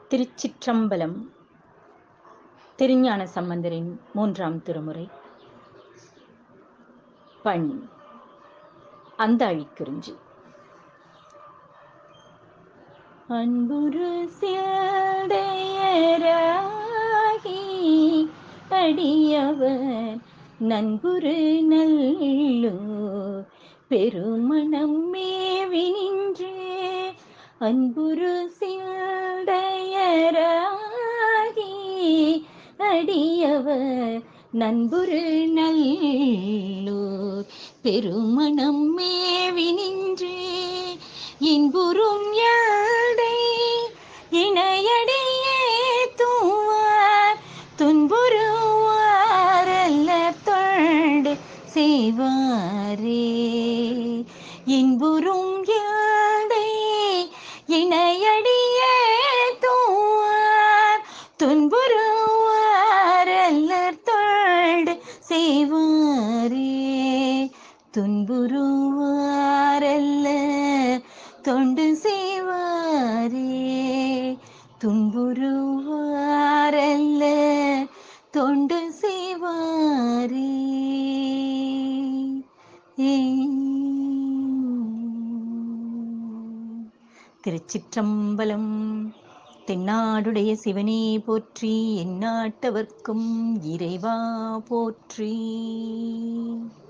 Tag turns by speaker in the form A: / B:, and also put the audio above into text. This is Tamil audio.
A: திருச்சிற்றம்பலம் திருஞான சம்பந்தரின் மூன்றாம் திருமுறை பண் அந்த அழிக்குறிஞ்சி அன்புரு சில்தையராகி அடியவர் நண்புரு நல்லு பெருமணம் மேவி நின்று அன்புரு சில்தையராகி அடியவர் நண்புரு நல்லூர் பெருமணம் மேவி நின்று இன்புறும் யாடை இணையடியே தூவார் துன்புறுவாரல்ல தொண்டு செய்வாரே இன்புறும் யாடை இணையடியே தூவார் துன்புறுவாரல்ல தொண்டு செய்வாரே துன்புறுவாரல்ல தொண்டு செய்வாரே துன்புறுவாரல்ல தொண்டு செய்வாரே திருச்சிற்றம்பலம் தென்னாடுடைய சிவனே போற்றி எந்நாட்டவர்க்கும் இறைவா போற்றி